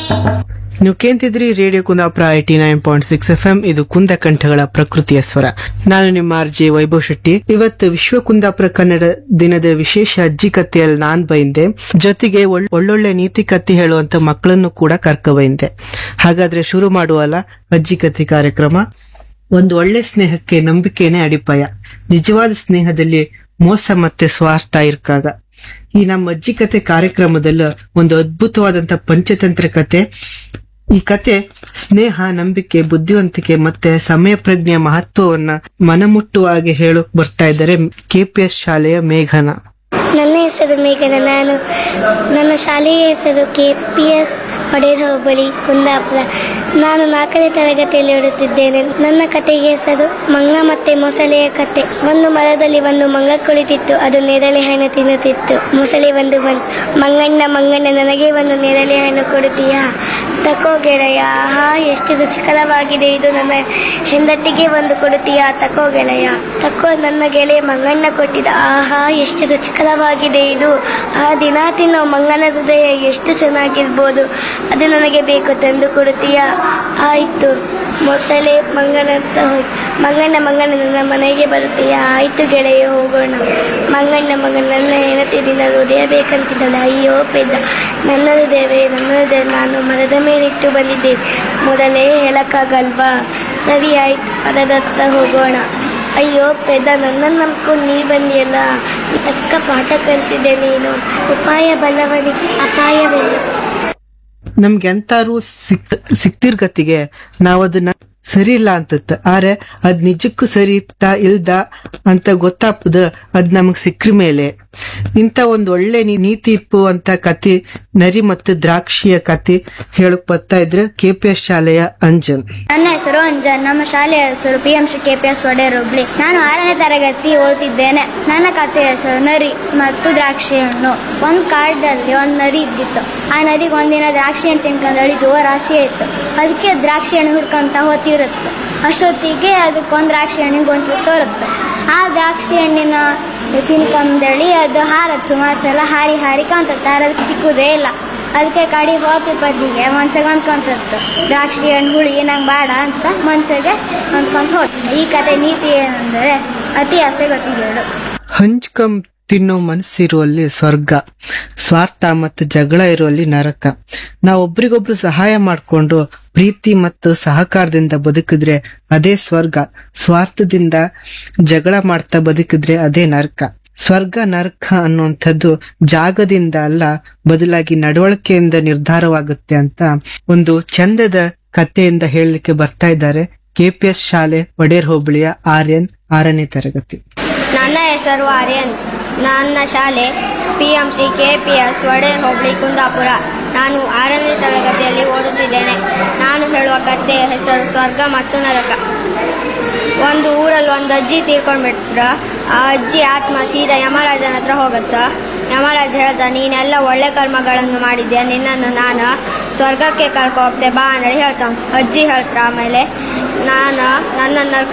ನೀವು ಕೇಂತಿದ್ರಿ radio Kundapura eighty nine point six F M ಇದು ಕುಂದ ಕಂಠಗಳ ಪ್ರಕೃತಿಯ ಸ್ವರ ನಾನು ನಿಮ್ಮ ಆರ್ ಜೆ ವೈಭವ್ ಶೆಟ್ಟಿ ಇವತ್ತು ವಿಶ್ವ ಕುಂದಾಪುರ ಕನ್ನಡ ದಿನದ ವಿಶೇಷ ಅಜ್ಜಿ ಕಥೆಯಲ್ಲಿ ನಾನ್ ಬೈಂದೆ ಜೊತೆಗೆ ಒಳ್- ಒಳ್ಳೊಳ್ಳೆ ನೀತಿ ಕಥೆ ಹೇಳುವಂತ ಮಕ್ಕಳನ್ನು ಕೂಡ ಕರ್ಕ ಬೈಂದೆ ಹಾಗಾದ್ರೆ ಶುರು ಮಾಡುವಲ್ಲ ಅಜ್ಜಿ ಕಥೆ ಕಾರ್ಯಕ್ರಮ ಒಂದು ಒಳ್ಳೆ ಸ್ನೇಹಕ್ಕೆ ನಂಬಿಕೆನೇ ಅಡಿಪಾಯ ನಿಜವಾದ ಸ್ನೇಹದಲ್ಲಿ ಮೋಸ ಮತ್ತೆ ಸ್ವಾರ್ಥ ಇರ್ಕಾಗ ಈ ನಮ್ಮ ಅಜ್ಜಿ ಕತೆ ಕಾರ್ಯಕ್ರಮದಲ್ಲಿ ಒಂದು ಅದ್ಭುತವಾದಂತ ಪಂಚತಂತ್ರ ಕತೆ ಈ ಕತೆ ಸ್ನೇಹ ನಂಬಿಕೆ ಬುದ್ಧಿವಂತಿಕೆ ಮತ್ತೆ ಸಮಯ ಪ್ರಜ್ಞೆಯ ಮಹತ್ವವನ್ನ ಮನಮುಟ್ಟುವ ಹಾಗೆ ಹೇಳೋಕ್ ಬರ್ತಾ ಇದ್ದಾರೆ ಕೆಪಿಎಸ್ ಶಾಲೆಯ ಮೇಘನ ನನ್ನ ಹೆಸರು ಮೇಘನ ನಾನು ನನ್ನ ಶಾಲೆಯ ಹೆಸರು ಕೆ ಪಿ ಎಸ್ ಪಡೇರ್ ಹೋಬಳಿ ಕುಂದಾಪುರ ನಾನು ನಾಲ್ಕನೇ ತರಗತಿಯಲ್ಲಿ ಓಡುತ್ತಿದ್ದೇನೆ ನನ್ನ ಕತೆಗೆ ಹೆಸರು ಮಂಗ ಮತ್ತೆ ಮೊಸಳೆಯ ಕತೆ ಒಂದು ಮರದಲ್ಲಿ ಒಂದು ಮಂಗ ಕುಳಿತಿತ್ತು ಅದು ನೇರಳೆ ಹಣ್ಣು ತಿನ್ನುತ್ತಿತ್ತು ಮೊಸಳೆ ಒಂದು ಬಂತು ಮಂಗಣ್ಣ ಮಂಗಣ್ಣ ನನಗೆ ಒಂದು ನೇರಳೆ ಹಣ್ಣು ಕೊಡುತ್ತೀಯಾ ತಕೋ ಗೆಳೆಯ ಆಹಾ ಎಷ್ಟು ರುಚಿಕರವಾಗಿದೆ ಇದು ನನ್ನ ಹೆಂಡತಿಗೆ ಒಂದು ಕೊಡುತ್ತೀಯಾ ತಕೋ ಗೆಳೆಯ ತಕೋ ನನ್ನ ಗೆಳೆಯ ಮಂಗಣ್ಣ ಕೊಟ್ಟಿದ ಆಹಾ ಎಷ್ಟು ರುಚಿಕರವಾಗಿದೆ ಇದು ಆ ದಿನ ತಿನ್ನೋ ಮಂಗನ ಹೃದಯ ಎಷ್ಟು ಚೆನ್ನಾಗಿರ್ಬೋದು ಅದು ನನಗೆ ಬೇಕು ತಂದು ಕೊಡುತ್ತೀಯಾ ಆಯ್ತು ಮೊಸಳೆ ಮಂಗನ ಹತ್ರ ಹೋಯ್ತು ಮಂಗಣ್ಣ ಮಂಗಣ್ಣ ನನ್ನ ಮನೆಗೆ ಬರುತ್ತೀಯಾ ಆಯ್ತು ಗೆಳೆಯ ಹೋಗೋಣ ಮಂಗಣ್ಣ ಮಗನ ನನ್ನ ಹೆಂಡತಿ ದಿನ ಹೃದಯ ಬೇಕಂತಿದ್ದಲ್ಲ ಅಯ್ಯೋ ಪೆದ್ದ ನನ್ನ ಹೃದಯವೇ ನನ್ನ ಹೃದಯ ನಾನು ಮರದ ಮೇಲಿಟ್ಟು ಬಂದಿದ್ದೇನೆ ಮೊದಲೇ ಹೇಳಕ್ಕಾಗಲ್ವಾ ಸರಿ ಆಯ್ತು ಮರದ ಹತ್ರ ಹೋಗೋಣ ಅಯ್ಯೋ ಪೆದ್ದ ನನ್ನನ್ನು ನಂಬ್ಕೊಂಡು ನೀ ಬಂದಿಯಲ್ಲ ತಕ್ಕ ಪಾಠ ಕಲಿಸಿದೆ ನೀನು ಉಪಾಯ ಬಲ್ಲವನಿಗೆ ಅಪಾಯವಿಲ್ಲ ನಮ್ಗೆ ಎಂತಾರು ಸಿಕ್ ಸಿಕ್ತಿರ್ಗತಿಗೆ ನಾವ್ ಅದನ್ನ ಸರಿ ಇಲ್ಲ ಅಂತತ್ ಆದ್ರೆ ಅದ್ ನಿಜಕ್ಕೂ ಸರಿ ಇತ್ತ ಇಲ್ದ ಅಂತ ಗೊತ್ತಾಪದ ಅದ್ ನಮಗ್ ಸಿಕ್ಕ್ರ ಮೇಲೆ ಇಂತ ಒಂದ್ ಒಳ್ಳೆ ನೀ- ನೀತಿ ಇಪ್ಪು ಅಂತ ಕತೆ ನರಿ ಮತ್ತು ದ್ರಾಕ್ಷಿಯ ಕತೆ ಹೇಳಕ್ ಬರ್ತಾ ಇದ್ರೆ ಕೆಪಿಎಸ್ ಶಾಲೆಯ ಅಂಜನ್ ನನ್ನ ಹೆಸರು ಅಂಜನ್ ನಮ್ಮ ಶಾಲೆಯ ಹೆಸರು P M Shri K P S Wodeyar Hubli ನಾನು ಆರನೇ ತರಗತಿ ಓದ್ತಿದ್ದೇನೆ ನನ್ನ ಕಥೆಯ ಹೆಸರು ನರಿ ಮತ್ತು ದ್ರಾಕ್ಷಿ ಹಣ್ಣು ಒಂದು ಕಾಡಲ್ಲಿ ಒಂದು ನರಿ ಇದ್ದಿತ್ತು ಆ ನರಿಗೆ ಒಂದಿನ ದ್ರಾಕ್ಷಿ ಹಣ್ಣು ತಿನ್ಕೊಂಡು ಅಳಿ ಜೋರ ಆಸೆ ಇತ್ತು ಅದಕ್ಕೆ ದ್ರಾಕ್ಷಿ ಹಣ್ಣು ಹುಡ್ಕೊಂತ ಹೋಗ್ತಿರುತ್ತೆ ಅಷ್ಟೊತ್ತಿಗೆ ಅದಕ್ಕೆ ಒಂದು ದ್ರಾಕ್ಷಿ ಹಣ್ಣಿನ ಗೊಂಚಲು ತೋರುತ್ತೆ ಆ ದ್ರಾಕ್ಷಿ ಹಣ್ಣಿನ ತಿನ್ಕೊಂಡಳಿ ಅದು ಹಾರತ್ ಸುಮಾರು ಸಲ ಹಾರಿ ಹಾರಿ ಕಾಣ್ತತ್ತೆ ಅದಕ್ಕೆ ಸಿಕ್ಕುದೇ ಇಲ್ಲ ಅದಕ್ಕೆ ಕಡಿ ಹೋತಿ ಬದಿಗೆ ಮನ್ಸಿಗೆ ಅಂದ್ಕೊಂತಿತ್ತು ದ್ರಾಕ್ಷಿ ಹಣ್ಣು ಹುಳಿ ನಂಗೆ ಬೇಡ ಅಂತ ಮನ್ಸಿಗೆ ಅಂದ್ಕೊಂತ ಹೋಗಿ ಈ ಕತೆ ನೀತಿ ಏನಂದರೆ ಅತಿ ಆಸೆ ಗೊತ್ತಿಗೇಳು ಹಂಚ್ಕಂ ತಿನ್ನೋ ಮನಸ್ಸಿರುವಲ್ಲಿ ಸ್ವರ್ಗ ಸ್ವಾರ್ಥ ಮತ್ತು ಜಗಳ ಇರುವಲ್ಲಿ ನರಕ ನಾವು ಒಬ್ರಿಗೊಬ್ರು ಸಹಾಯ ಮಾಡ್ಕೊಂಡು ಪ್ರೀತಿ ಮತ್ತು ಸಹಕಾರದಿಂದ ಬದುಕಿದ್ರೆ ಅದೇ ಸ್ವರ್ಗ ಸ್ವಾರ್ಥದಿಂದ ಜಗಳ ಮಾಡ್ತಾ ಬದುಕಿದ್ರೆ ಅದೇ ನರಕ ಸ್ವರ್ಗ ನರಕ ಅನ್ನುವಂಥದ್ದು ಜಾಗದಿಂದ ಅಲ್ಲ ಬದಲಾಗಿ ನಡವಳಿಕೆಯಿಂದ ನಿರ್ಧಾರವಾಗುತ್ತೆ ಅಂತ ಒಂದು ಚಂದದ ಕಥೆಯಿಂದ ಹೇಳಲಿಕ್ಕೆ ಬರ್ತಾ ಇದ್ದಾರೆ ಕೆಪಿಎಸ್ ಶಾಲೆ ಒಡೇರ್ ಹೋಬಳಿಯ ಆರ್ಯನ್ ಆರನೇ ತರಗತಿ ನನ್ನ ಹೆಸರು ಆರ್ಯನ್ ನನ್ನ ಶಾಲೆ P M C K P S ವಡೆ ಹೋಬಳಿ ಕುಂದಾಪುರ ನಾನು ಆರನೇ ತರಗತಿಯಲ್ಲಿ ಓದುತ್ತಿದ್ದೇನೆ ನಾನು ಹೇಳುವ ಕಥೆಯ ಹೆಸರು ಸ್ವರ್ಗ ಮತ್ತು ನರಕ ಒಂದು ಊರಲ್ಲಿ ಒಂದು ಅಜ್ಜಿ ತೀರ್ಕೊಂಡ್ಬಿಟ್ರ ಆ ಅಜ್ಜಿ ಆತ್ಮ ಸೀದಾ ಯಮರಾಜನ ಹತ್ರ ಹೋಗುತ್ತ ಯಮರಾಜ ಹೇಳ್ದ ನೀನೆಲ್ಲ ಒಳ್ಳೆ ಕರ್ಮಗಳನ್ನು ಮಾಡಿದ್ಯಾ ನಿನ್ನನ್ನು ನಾನು ಸ್ವರ್ಗಕ್ಕೆ ಕರ್ಕೊ ಹೋಗ್ತೆ ಬಾ ಅಂತೇಳಿ ಹೇಳ್ತಾನೆ ಅಜ್ಜಿ ಹೇಳ್ತಾರ ಆಮೇಲೆ ನಾನು ನನ್ನ ನರಕ